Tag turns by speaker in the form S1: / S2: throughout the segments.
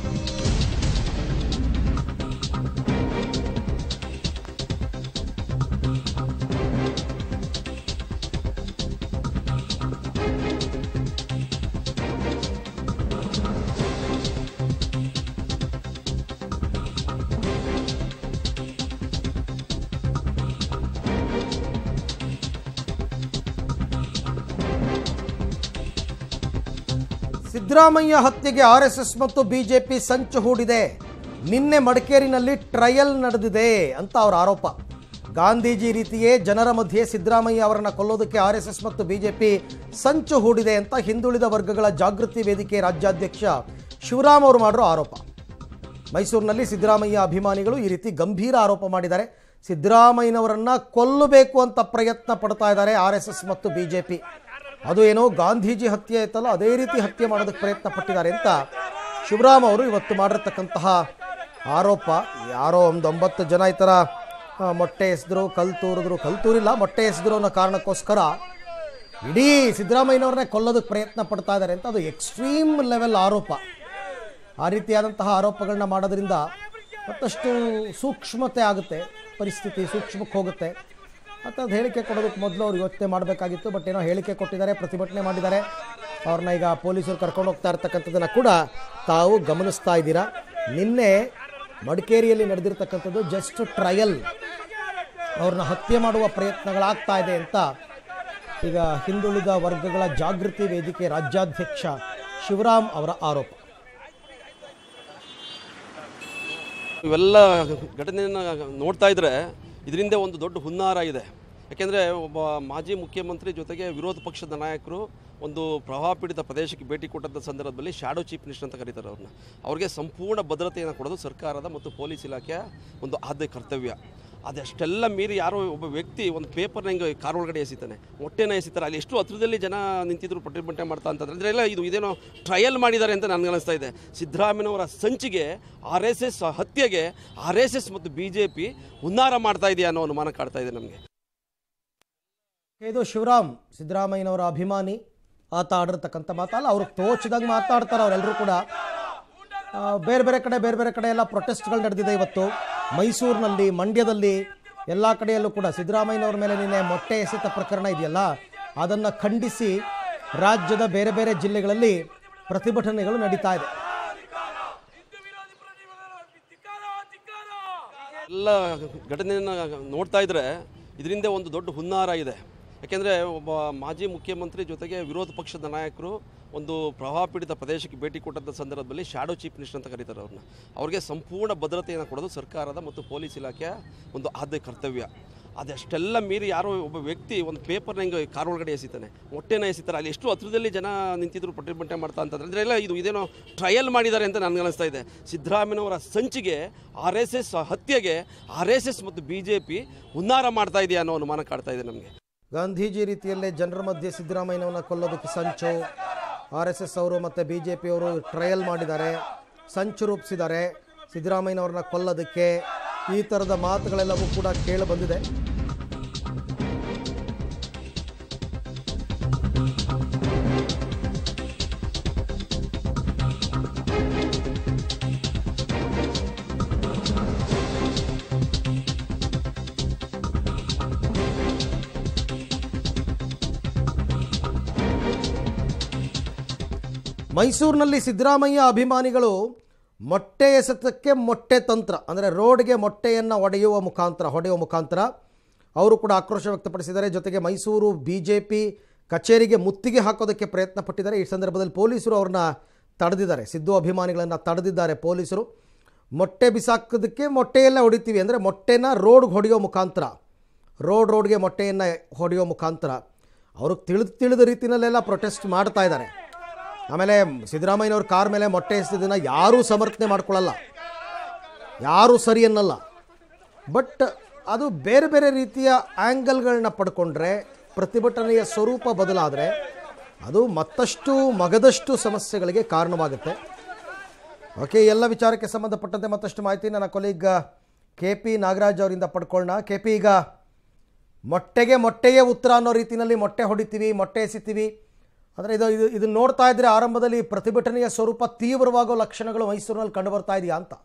S1: ಸಿದ್ದರಾಮಯ್ಯ ಹತ್ಯೆಗೆ R S S ಮತ್ತು BJP ಸಂಚು ಹೂಡಿದೆ ನಿನ್ನೆ ಮಡಿಕೇರಿನಲ್ಲಿ ಟ್ರಯಲ್ ನಡೆದಿದೆ ಅಂತ ಅವರ ಆರೋಪ ಗಾಂಧೀಜಿ ರೀತಿಯೇ ಜನರ ಮಧ್ಯೆ ಸಿದ್ದರಾಮಯ್ಯ ಅವರನ್ನು ಕೊಲ್ಲೋದಕ್ಕೆ ಆರ್ ಎಸ್ ಎಸ್ ಮತ್ತು ಬಿಜೆಪಿ ಸಂಚು ಹೂಡಿದೆ ಅಂತ ಹಿಂದುಳಿದ ವರ್ಗಗಳ ಜಾಗೃತಿ ವೇದಿಕೆ ರಾಜ್ಯಾಧ್ಯಕ್ಷ ಶಿವರಾಮ್ ಅವರು ಮಾಡಿರೋ ಆರೋಪ ಮೈಸೂರಿನಲ್ಲಿ ಸಿದ್ದರಾಮಯ್ಯ ಅಭಿಮಾನಿಗಳು ಈ ರೀತಿ ಗಂಭೀರ ಆರೋಪ ಮಾಡಿದ್ದಾರೆ ಸಿದ್ದರಾಮಯ್ಯನವರನ್ನ ಕೊಲ್ಲಬೇಕು ಅಂತ ಪ್ರಯತ್ನ ಪಡ್ತಾ ಇದ್ದಾರೆ ಆರ್ ಎಸ್ ಎಸ್ ಮತ್ತು ಬಿಜೆಪಿ ಅದು ಏನೋ ಗಾಂಧೀಜಿ ಹತ್ಯೆ ಆಯ್ತಲ್ಲ ಅದೇ ರೀತಿ ಹತ್ಯೆ ಮಾಡೋದಕ್ಕೆ ಪ್ರಯತ್ನ ಪಟ್ಟಿದ್ದಾರೆ ಅಂತ ಶಿವರಾಮ್ ಅವರು ಇವತ್ತು ಮಾಡಿರ್ತಕ್ಕಂತಹ ಆರೋಪ ಯಾರೋ ಒಂದು ಒಂಬತ್ತು ಜನ ಈ ಥರ ಆ, ಮೊಟ್ಟೆ ಎಸೆದ್ರು ಕಲ್ ತೂರಿದ್ರು ಕಲ್ ತೂರಿಲ್ಲ ಮೊಟ್ಟೆ ಎಸೆದ್ರು ಅನ್ನೋ ಕಾರಣಕ್ಕೋಸ್ಕರ ಇಡೀ ಸಿದ್ದರಾಮಯ್ಯನವ್ರನ್ನೇ ಕೊಲ್ಲೋದಕ್ಕೆ ಪ್ರಯತ್ನ ಪಡ್ತಾ ಇದ್ದಾರೆ ಅಂತ ಅದು ಎಕ್ಸ್ಟ್ರೀಮ್ ಲೆವೆಲ್ ಆರೋಪ ಆ ರೀತಿಯಾದಂತಹ ಆರೋಪಗಳನ್ನ ಮಾಡೋದ್ರಿಂದ ಮತ್ತಷ್ಟು ಸೂಕ್ಷ್ಮತೆ ಆಗುತ್ತೆ ಪರಿಸ್ಥಿತಿ ಸೂಕ್ಷ್ಮಕ್ಕೆ ಹೋಗುತ್ತೆ ಮತ್ತು ಅದು ಹೇಳಿಕೆ ಕೊಡೋದಕ್ಕೆ ಮೊದಲು ಅವ್ರು ಯೋಚನೆ ಮಾಡಬೇಕಾಗಿತ್ತು ಬಟ್ ಏನೋ ಹೇಳಿಕೆ ಕೊಟ್ಟಿದ್ದಾರೆ ಪ್ರತಿಭಟನೆ ಮಾಡಿದ್ದಾರೆ ಅವ್ರನ್ನ ಈಗ ಪೊಲೀಸರು ಕರ್ಕೊಂಡು ಹೋಗ್ತಾ ಇರ್ತಕ್ಕಂಥದ್ದನ್ನು ಕೂಡ ತಾವು ಗಮನಿಸ್ತಾ ಇದ್ದೀರಾ ನಿನ್ನೆ ಮಡಿಕೇರಿಯಲ್ಲಿ ನಡೆದಿರ್ತಕ್ಕಂಥದ್ದು ಜಸ್ಟ್ ಟ್ರಯಲ್ ಅವ್ರನ್ನ ಹತ್ಯೆ ಮಾಡುವ ಪ್ರಯತ್ನಗಳಾಗ್ತಾ ಇದೆ ಅಂತ ಈಗ ಹಿಂದುಳಿದ ವರ್ಗಗಳ ಜಾಗೃತಿ ವೇದಿಕೆ ರಾಜ್ಯಾಧ್ಯಕ್ಷ ಶಿವರಾಮ್ ಅವರ ಆರೋಪ
S2: ಇವೆಲ್ಲ ಘಟನೆಯನ್ನು ನೋಡ್ತಾ ಇದ್ರೆ ಇದರಿಂದ ಒಂದು ದೊಡ್ಡ ಹುನ್ನಾರ ಇದೆ ಯಾಕೆಂದರೆ ಒಬ್ಬ ಮಾಜಿ ಮುಖ್ಯಮಂತ್ರಿ ಜೊತೆಗೆ ವಿರೋಧ ಪಕ್ಷದ ನಾಯಕರು ಒಂದು ಪ್ರವಾಹ ಪೀಡಿತ ಪ್ರದೇಶಕ್ಕೆ ಭೇಟಿ ಕೊಟ್ಟಂಥ ಸಂದರ್ಭದಲ್ಲಿ ಶಾಡೋ ಚೀಫ್ ಮಿನಿಸ್ಟರ್ ಅಂತ ಕರೀತಾರೆ ಅವ್ರನ್ನ ಅವ್ರಿಗೆ ಸಂಪೂರ್ಣ ಭದ್ರತೆಯನ್ನು ಕೊಡೋದು ಸರ್ಕಾರದ ಮತ್ತು ಪೊಲೀಸ್ ಇಲಾಖೆಯ ಒಂದು ಆದ್ಯ ಕರ್ತವ್ಯ ಅದೆಷ್ಟೆಲ್ಲ ಮೀರಿ ಯಾರೋ ಒಬ್ಬ ವ್ಯಕ್ತಿ ಒಂದು ಪೇಪರ್ನ ಹಿಂಗೆ ಕಾರ್ ಒಳಗಡೆ ಎಸಿತಾನೆ ಹೊಟ್ಟೆನ ಎಸಿತಾರೆ ಅಲ್ಲಿ ಎಷ್ಟು ಹತ್ರದಲ್ಲಿ ಜನ ನಿಂತಿದ್ರು ಪ್ರತಿಭಟನೆ ಮಾಡ್ತಾ ಅಂತಂದ್ರೆ ಅಂದ್ರೆ ಎಲ್ಲ ಇದು ಇದೇನೋ ಟ್ರಯಲ್ ಮಾಡಿದ್ದಾರೆ ಅಂತ ನನಗೆ ಅನಿಸ್ತಾ ಇದೆ ಸಿದ್ದರಾಮಯ್ಯನವರ ಸಂಚಿಗೆ ಆರ್ ಎಸ್ ಎಸ್ ಹತ್ಯೆಗೆ ಆರ್ ಎಸ್ ಎಸ್ ಮತ್ತು ಬಿ ಜೆ ಪಿ ಹುನ್ನಾರ ಮಾಡ್ತಾ ಇದೆಯಾ ಅನ್ನೋ ಅನುಮಾನ ಕಾಡ್ತಾ ಇದೆ ನಮಗೆ
S1: ಇದು ಶಿವರಾಮ್ ಸಿದ್ದರಾಮಯ್ಯನವರ ಅಭಿಮಾನಿ ಆತ ಆಡಿರ್ತಕ್ಕಂಥ ಮಾತಲ್ಲ ಅವ್ರಿಗೆ ತೋಚಿದಂಗೆ ಮಾತಾಡ್ತಾರೆ ಅವರೆಲ್ಲರೂ ಕೂಡ ಆ, ಬೇರೆ ಬೇರೆ ಕಡೆ ಬೇರೆ ಬೇರೆ ಕಡೆ ಎಲ್ಲ ಪ್ರೊಟೆಸ್ಟ್ಗಳು ನಡೆದಿದೆ ಇವತ್ತು ಮೈಸೂರಿನಲ್ಲಿ ಮಂಡ್ಯದಲ್ಲಿ ಎಲ್ಲ ಕಡೆಯಲ್ಲೂ ಕೂಡ ಸಿದ್ದರಾಮಯ್ಯನವ್ರ ಮೇಲೆ ನಿನ್ನೆ ಮೊಟ್ಟೆ ಎಸೆತ ಪ್ರಕರಣ ಇದೆಯಲ್ಲ ಅದನ್ನು ಖಂಡಿಸಿ ರಾಜ್ಯದ ಬೇರೆ ಬೇರೆ ಜಿಲ್ಲೆಗಳಲ್ಲಿ ಪ್ರತಿಭಟನೆಗಳು ನಡೀತಾ ಇದೆ
S2: ಎಲ್ಲ ಘಟನೆಯನ್ನು ನೋಡ್ತಾ ಇದ್ರೆ ಇದರಿಂದ ಒಂದು ದೊಡ್ಡ ಹುನ್ನಾರ ಇದೆ ಯಾಕೆಂದರೆ ಒಬ್ಬ ಮಾಜಿ ಮುಖ್ಯಮಂತ್ರಿ ಜೊತೆಗೆ ವಿರೋಧ ಪಕ್ಷದ ನಾಯಕರು ಒಂದು ಪ್ರವಾಹ ಪೀಡಿತ ಪ್ರದೇಶಕ್ಕೆ ಭೇಟಿ ಕೊಟ್ಟಂಥ ಸಂದರ್ಭದಲ್ಲಿ ಶಾಡೋ ಚೀಫ್ ಮಿನಿಸ್ಟರ್ ಅಂತ ಕರೀತಾರೆ ಅವ್ರನ್ನ ಅವ್ರಿಗೆ ಸಂಪೂರ್ಣ ಭದ್ರತೆಯನ್ನು ಕೊಡೋದು ಸರ್ಕಾರದ ಮತ್ತು ಪೊಲೀಸ್ ಇಲಾಖೆಯ ಒಂದು ಆದ್ಯ ಕರ್ತವ್ಯ ಅದೆಷ್ಟೆಲ್ಲ ಮೀರಿ ಯಾರೋ ಒಬ್ಬ ವ್ಯಕ್ತಿ ಒಂದು ಪೇಪರ್ನ ಹಿಂಗೆ ಕಾರ್ ಒಳಗಡೆ ಎಸಿತಾನೆ ಹೊಟ್ಟೆನ ಎಸಿತಾರೆ ಅಲ್ಲಿ ಎಷ್ಟು ಹತ್ರದಲ್ಲಿ ಜನ ನಿಂತಿದ್ರು ಪ್ರತಿಭಟನೆ ಮಾಡ್ತಾ ಅಂತಂದ್ರೆ ಅಂದ್ರೆ ಎಲ್ಲ ಇದು ಇದೇನೋ ಟ್ರಯಲ್ ಮಾಡಿದ್ದಾರೆ ಅಂತ ನನಗೆ ಅನಿಸ್ತಾ ಇದೆ ಸಿದ್ದರಾಮಯ್ಯನವರ ಸಂಚಿಗೆ ಆರ್ ಎಸ್ ಎಸ್ ಹತ್ಯೆಗೆ ಆರ್ ಎಸ್ ಎಸ್ ಮತ್ತು ಬಿ ಜೆ ಪಿ ಹುನ್ನಾರ ಮಾಡ್ತಾ ಇದೆಯಾ ಅನ್ನೋ ಅನುಮಾನ ಕಾಡ್ತಾ ಇದೆ ನಮಗೆ
S1: ಗಾಂಧೀಜಿ ರೀತಿಯಲ್ಲೇ ಜನರ ಮಧ್ಯೆ ಸಿದ್ದರಾಮಯ್ಯನವನ್ನ ಕೊಲ್ಲೋದಕ್ಕೆ ಸಂಚು ಆರ್ ಎಸ್ ಎಸ್ ಅವರು ಮತ್ತು ಬಿ ಜೆ ಪಿಯವರು ಟ್ರಯಲ್ ಮಾಡಿದ್ದಾರೆ ಸಂಚು ರೂಪಿಸಿದ್ದಾರೆ ಸಿದ್ದರಾಮಯ್ಯನವ್ರನ್ನ ಕೊಲ್ಲೋದಕ್ಕೆ ಈ ಥರದ ಮಾತುಗಳೆಲ್ಲವೂ ಕೂಡ ಕೇಳಿ ಬಂದಿದೆ ಮೈಸೂರಿನಲ್ಲಿ ಸಿದ್ದರಾಮಯ್ಯ ಅಭಿಮಾನಿಗಳು ಮೊಟ್ಟೆ ಎಸೆತಕ್ಕೆ ಮೊಟ್ಟೆ ತಂತ್ರ ಅಂದರೆ ರೋಡ್ಗೆ ಮೊಟ್ಟೆಯನ್ನು ಒಡೆಯುವ ಮುಖಾಂತರ ಹೊಡೆಯುವ ಮುಖಾಂತರ ಅವರು ಕೂಡ ಆಕ್ರೋಶ ವ್ಯಕ್ತಪಡಿಸಿದ್ದಾರೆ ಜೊತೆಗೆ ಮೈಸೂರು ಬಿ ಜೆ ಪಿ ಕಚೇರಿಗೆ ಮುತ್ತಿಗೆ ಹಾಕೋದಕ್ಕೆ ಪ್ರಯತ್ನ ಪಟ್ಟಿದ್ದಾರೆ ಈ ಸಂದರ್ಭದಲ್ಲಿ ಪೊಲೀಸರು ಅವ್ರನ್ನ ತಡೆದಿದ್ದಾರೆ ಸಿದ್ದು ಅಭಿಮಾನಿಗಳನ್ನು ತಡೆದಿದ್ದಾರೆ ಪೊಲೀಸರು ಮೊಟ್ಟೆ ಬಿಸಾಕೋದಕ್ಕೆ ಮೊಟ್ಟೆಯಲ್ಲೇ ಹೊಡಿತೀವಿ ಅಂದರೆ ಮೊಟ್ಟೆನ ರೋಡ್ಗೆ ಹೊಡೆಯೋ ಮುಖಾಂತರ ರೋಡ್ ರೋಡ್ಗೆ ಮೊಟ್ಟೆಯನ್ನು ಹೊಡೆಯೋ ಮುಖಾಂತರ ಅವ್ರಿಗೆ ತಿಳಿದು ತಿಳಿದ ರೀತಿಯಲ್ಲೆಲ್ಲ ಪ್ರೊಟೆಸ್ಟ್ ಮಾಡ್ತಾ ಇದ್ದಾರೆ ಆಮೇಲೆ ಸಿದ್ದರಾಮಯ್ಯನವ್ರ ಕಾರ್ ಮೇಲೆ ಮೊಟ್ಟೆ ಎಸೆದಿದ್ದನ್ನು ಯಾರೂ ಸಮರ್ಥನೆ ಮಾಡ್ಕೊಳ್ಳಲ್ಲ ಯಾರೂ ಸರಿ ಅನ್ನಲ್ಲ ಬಟ್ ಅದು ಬೇರೆ ಬೇರೆ ರೀತಿಯ ಆ್ಯಂಗಲ್ಗಳನ್ನ ಪಡ್ಕೊಂಡ್ರೆ ಪ್ರತಿಭಟನೆಯ ಸ್ವರೂಪ ಬದಲಾದರೆ ಅದು ಮತ್ತಷ್ಟು ಮಗದಷ್ಟು ಸಮಸ್ಯೆಗಳಿಗೆ ಕಾರಣವಾಗುತ್ತೆ ಓಕೆ ಈ ಎಲ್ಲ ವಿಚಾರಕ್ಕೆ ಸಂಬಂಧಪಟ್ಟಂತೆ ಮತ್ತಷ್ಟು ಮಾಹಿತಿ ನನ್ನ ಕೊಲೀಗ್ ಕೆ ಪಿ ನಾಗರಾಜ್ ಅವರಿಂದ ಪಡ್ಕೊಳ್ಳೋಣ ಕೆ ಪಿ ಈಗ ಮೊಟ್ಟೆಗೆ ಮೊಟ್ಟೆಯೇ ಉತ್ತರ ಅನ್ನೋ ರೀತಿಯಲ್ಲಿ ಮೊಟ್ಟೆ ಹೊಡಿತೀವಿ ಮೊಟ್ಟೆ ಎಸಿತೀವಿ ಅಂದರೆ ಇದು ಇದು ಇದನ್ನ ನೋಡ್ತಾ ಇದ್ರೆ ಆರಂಭದಲ್ಲಿ ಪ್ರತಿಭಟನೆಯ ಸ್ವರೂಪ ತೀವ್ರವಾಗೋ ಲಕ್ಷಣಗಳು ಮೈಸೂರಿನಲ್ಲಿ ಕಂಡು ಬರ್ತಾ ಇದೆಯಾ ಅಂತ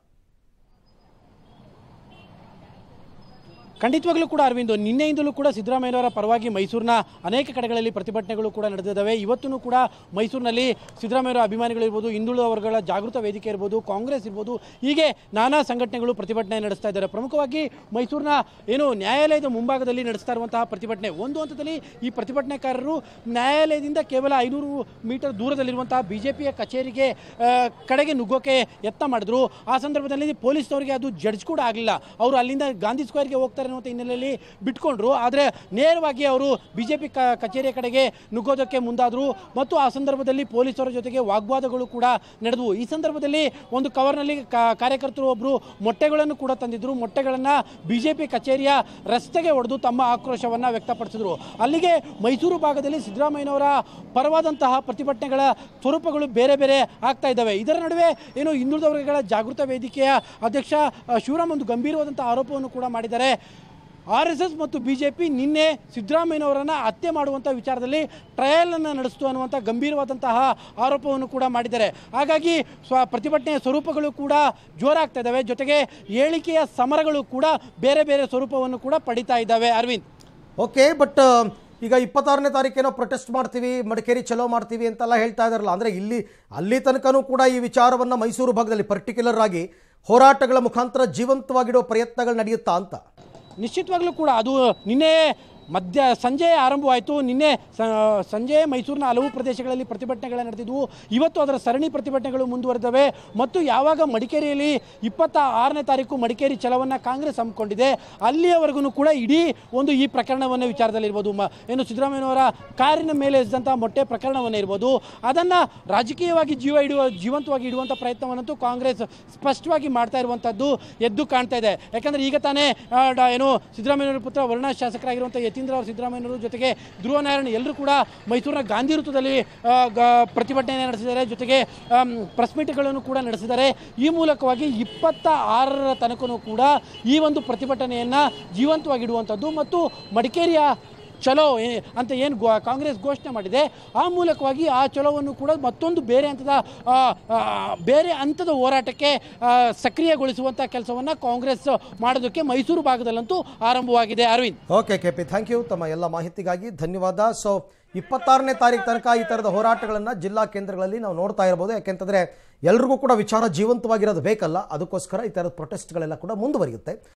S3: ಖಂಡಿತವಾಗ್ಲೂ ಕೂಡ ಅರವಿಂದ್ ನಿನ್ನೆಯಿಂದಲೂ ಕೂಡ ಸಿದ್ದರಾಮಯ್ಯನವರ ಪರವಾಗಿ ಮೈಸೂರಿನ ಅನೇಕ ಕಡೆಗಳಲ್ಲಿ ಪ್ರತಿಭಟನೆಗಳು ಕೂಡ ನಡೆದಿದ್ದಾವೆ ಇವತ್ತೂ ಕೂಡ ಮೈಸೂರಿನಲ್ಲಿ ಸಿದ್ದರಾಮಯ್ಯವರ ಅಭಿಮಾನಿಗಳಿರ್ಬೋದು ಹಿಂದುಳಿದ ವರ್ಗಗಳ ಜಾಗೃತ ವೇದಿಕೆ ಇರ್ಬೋದು ಕಾಂಗ್ರೆಸ್ ಇರ್ಬೋದು ಹೀಗೆ ನಾನಾ ಸಂಘಟನೆಗಳು ಪ್ರತಿಭಟನೆ ನಡೆಸ್ತಾ ಇದ್ದಾರೆ ಪ್ರಮುಖವಾಗಿ ಮೈಸೂರಿನ ಏನು ನ್ಯಾಯಾಲಯದ ಮುಂಭಾಗದಲ್ಲಿ ನಡೆಸ್ತಾ ಇರುವಂತಹ ಪ್ರತಿಭಟನೆ ಒಂದು ಹಂತದಲ್ಲಿ ಈ ಪ್ರತಿಭಟನೆಕಾರರು ನ್ಯಾಯಾಲಯದಿಂದ ಕೇವಲ ಐನೂರು ಮೀಟರ್ ದೂರದಲ್ಲಿರುವಂತಹ ಬಿಜೆಪಿಯ ಕಚೇರಿಗೆ ಆ, ಕಡೆಗೆ ನುಗ್ಗೋಕೆ ಯತ್ನ ಮಾಡಿದ್ರು ಆ ಸಂದರ್ಭದಲ್ಲಿ ಪೊಲೀಸ್ನವರಿಗೆ ಅದು ಜಡ್ಜ್ ಕೂಡ ಆಗಲಿಲ್ಲ ಅವರು ಅಲ್ಲಿಂದ ಗಾಂಧಿ ಸ್ಕ್ವೇರ್ಗೆ ಹೋಗ್ತಾರೆ ಅನ್ನುವಂಥ ಹಿನ್ನೆಲೆಯಲ್ಲಿ ಬಿಟ್ಕೊಂಡ್ರು ಆದರೆ ನೇರವಾಗಿ ಅವರು ಬಿಜೆಪಿ ಕಚೇರಿಯ ಕಡೆಗೆ ನುಗ್ಗೋದಕ್ಕೆ ಮುಂದಾದರು ಮತ್ತು ಆ ಸಂದರ್ಭದಲ್ಲಿ ಪೊಲೀಸರ ಜೊತೆಗೆ ವಾಗ್ವಾದಗಳು ಕೂಡ ನಡೆದವು ಈ ಸಂದರ್ಭದಲ್ಲಿ ಒಂದು ಕವರ್ನಲ್ಲಿ ಕಾ- ಕಾರ್ಯಕರ್ತರು ಒಬ್ಬರು ಮೊಟ್ಟೆಗಳನ್ನು ಕೂಡ ತಂದಿದ್ರು ಮೊಟ್ಟೆಗಳನ್ನು ಬಿಜೆಪಿ ಕಚೇರಿಯ ರಸ್ತೆಗೆ ಹೊಡೆದು ತಮ್ಮ ಆಕ್ರೋಶವನ್ನು ವ್ಯಕ್ತಪಡಿಸಿದ್ರು ಅಲ್ಲಿಗೆ ಮೈಸೂರು ಭಾಗದಲ್ಲಿ ಸಿದ್ದರಾಮಯ್ಯನವರ ಪರವಾದಂತಹ ಪ್ರತಿಭಟನೆಗಳ ಸ್ವರೂಪಗಳು ಬೇರೆ ಬೇರೆ ಆಗ್ತಾ ಇದ್ದಾವೆ ಇದರ ನಡುವೆ ಏನು ಹಿಂದುಳಿದ ವರ್ಗಗಳ ಜಾಗೃತ ವೇದಿಕೆಯ ಅಧ್ಯಕ್ಷ ಆ, ಶಿವರಾಮ್ ಒಂದು ಗಂಭೀರವಾದಂತಹ ಆರೋಪವನ್ನು ಕೂಡ ಮಾಡಿದ್ದಾರೆ ಆರ್ ಎಸ್ ಎಸ್ ಮತ್ತು ಬಿ ಜೆ ಪಿ ನಿನ್ನೆ ಸಿದ್ದರಾಮಯ್ಯನವರನ್ನು ಹತ್ಯೆ ಮಾಡುವಂಥ ವಿಚಾರದಲ್ಲಿ ಟ್ರಯಲನ್ನು ನಡೆಸ್ತು ಅನ್ನುವಂಥ ಗಂಭೀರವಾದಂತಹ ಆರೋಪವನ್ನು ಕೂಡ ಮಾಡಿದ್ದಾರೆ ಹಾಗಾಗಿ ಸ್ವ ಪ್ರತಿಭಟನೆಯ ಸ್ವರೂಪಗಳು ಕೂಡ ಜೋರಾಗ್ತಾ ಇದ್ದಾವೆ ಜೊತೆಗೆ ಹೇಳಿಕೆಯ ಸಮರಗಳು ಕೂಡ ಬೇರೆ ಬೇರೆ ಸ್ವರೂಪವನ್ನು ಕೂಡ ಪಡಿತಾ ಇದ್ದಾವೆ ಅರವಿಂದ್
S1: ಓಕೆ ಬಟ್ ಈಗ ಇಪ್ಪತ್ತಾರನೇ ತಾರೀಕೇನೋ ಪ್ರೊಟೆಸ್ಟ್ ಮಾಡ್ತೀವಿ ಮಡಿಕೇರಿ ಚಲೋ ಮಾಡ್ತೀವಿ ಅಂತೆಲ್ಲ ಹೇಳ್ತಾ ಇದಾರಲ್ಲ ಅಂದರೆ ಇಲ್ಲಿ ಅಲ್ಲಿ ತನಕನೂ ಕೂಡ ಈ ವಿಚಾರವನ್ನು ಮೈಸೂರು ಭಾಗದಲ್ಲಿ ಪರ್ಟಿಕ್ಯುಲರ್ ಆಗಿ ಹೋರಾಟಗಳ ಮುಖಾಂತರ ಜೀವಂತವಾಗಿಡೋ ಪ್ರಯತ್ನಗಳು ನಡೆಯುತ್ತಾ ಅಂತ
S3: ನಿಶ್ಚಿತವಾಗ್ಲೂ ಕೂಡ ಅದು ನಿನ್ನೆ ಮಧ್ಯ ಸಂಜೆ ಆರಂಭವಾಯಿತು ನಿನ್ನೆ ಸ- ಸಂಜೆ ಮೈಸೂರಿನ ಹಲವು ಪ್ರದೇಶಗಳಲ್ಲಿ ಪ್ರತಿಭಟನೆಗಳು ನಡೆದಿದ್ವು ಇವತ್ತು ಅದರ ಸರಣಿ ಪ್ರತಿಭಟನೆಗಳು ಮುಂದುವರೆದವೆ ಮತ್ತು ಯಾವಾಗ ಮಡಿಕೇರಿಯಲ್ಲಿ ಇಪ್ಪತ್ತ ಆರನೇ ತಾರೀಕು ಮಡಿಕೇರಿ ಛಲವನ್ನು ಕಾಂಗ್ರೆಸ್ ಹಮ್ಮಿಕೊಂಡಿದೆ ಅಲ್ಲಿಯವರೆಗೂ ಕೂಡ ಇಡೀ ಒಂದು ಈ ಪ್ರಕರಣವನ್ನು ವಿಚಾರದಲ್ಲಿರ್ಬೋದು ಮ ಏನು ಸಿದ್ದರಾಮಯ್ಯನವರ ಕಾರಿನ ಮೇಲೆ ಎಸೆದಂಥ ಮೊಟ್ಟೆ ಪ್ರಕರಣವನ್ನು ಇರ್ಬೋದು ಅದನ್ನು ರಾಜಕೀಯವಾಗಿ ಜೀವ ಇಡುವ ಜೀವಂತವಾಗಿ ಇಡುವಂಥ ಪ್ರಯತ್ನವನ್ನಂತೂ ಕಾಂಗ್ರೆಸ್ ಸ್ಪಷ್ಟವಾಗಿ ಮಾಡ್ತಾ ಇರುವಂಥದ್ದು ಎದ್ದು ಕಾಣ್ತಾ ಇದೆ ಯಾಕಂದರೆ ಈಗ ತಾನೇ ಆ, ಡ- ಏನು ಸಿದ್ದರಾಮಯ್ಯನವರ ಪುತ್ರ ವರ್ಣ ಶಾಸಕರಾಗಿರುವಂಥ ಯತೀಂದ್ರ ಅವ್ರ ಸಿದ್ದರಾಮಯ್ಯನವರು ಜೊತೆಗೆ ಧ್ರುವ ನಾರಾಯಣ್ ಎಲ್ಲರೂ ಕೂಡ ಮೈಸೂರಿನ ಗಾಂಧಿ ವೃತ್ತದಲ್ಲಿ ಆ, ಗ- ಪ್ರತಿಭಟನೆ ನಡೆಸಿದ್ದಾರೆ ಜೊತೆಗೆ ಪ್ರೆಸ್ ಮೀಟ್ಗಳನ್ನು ಕೂಡ ನಡೆಸಿದ್ದಾರೆ ಈ ಮೂಲಕವಾಗಿ ಇಪ್ಪತ್ತ ಆರರ ತನಕನೂ ಕೂಡ ಈ ಒಂದು ಪ್ರತಿಭಟನೆಯನ್ನು ಜೀವಂತವಾಗಿಡುವಂಥದ್ದು ಮತ್ತು ಮಡಿಕೇರಿಯ ಚಲೋ ಏ- ಅಂತ ಏನು ಗೋ ಕಾಂಗ್ರೆಸ್ ಘೋಷಣೆ ಮಾಡಿದೆ ಆ ಮೂಲಕವಾಗಿ ಆ ಚಲೋವನ್ನು ಕೂಡ ಮತ್ತೊಂದು ಬೇರೆ ಹಂತದ ಆ, ಆ, ಬೇರೆ ಹಂತದ ಹೋರಾಟಕ್ಕೆ ಆ, ಸಕ್ರಿಯಗೊಳಿಸುವಂಥ ಕೆಲಸವನ್ನು ಕಾಂಗ್ರೆಸ್ ಮಾಡೋದಕ್ಕೆ ಮೈಸೂರು ಭಾಗದಲ್ಲಂತೂ ಆರಂಭವಾಗಿದೆ Arvind
S1: okay K P thank you ತಮ್ಮ ಎಲ್ಲ ಮಾಹಿತಿಗಾಗಿ ಧನ್ಯವಾದ ಸೊ ಇಪ್ಪತ್ತಾರನೇ ತಾರೀಕು ತನಕ ಈ ಥರದ ಹೋರಾಟಗಳನ್ನು ಜಿಲ್ಲಾ ಕೇಂದ್ರಗಳಲ್ಲಿ ನಾವು ನೋಡ್ತಾ ಇರ್ಬೋದು ಯಾಕೆಂತಂದರೆ ಎಲ್ರಿಗೂ ಕೂಡ ವಿಚಾರ ಜೀವಂತವಾಗಿರೋದು ಬೇಕಲ್ಲ ಅದಕ್ಕೋಸ್ಕರ ಈ ಥರದ ಪ್ರೊಟೆಸ್ಟ್ಗಳೆಲ್ಲ ಕೂಡ ಮುಂದುವರಿಯುತ್ತೆ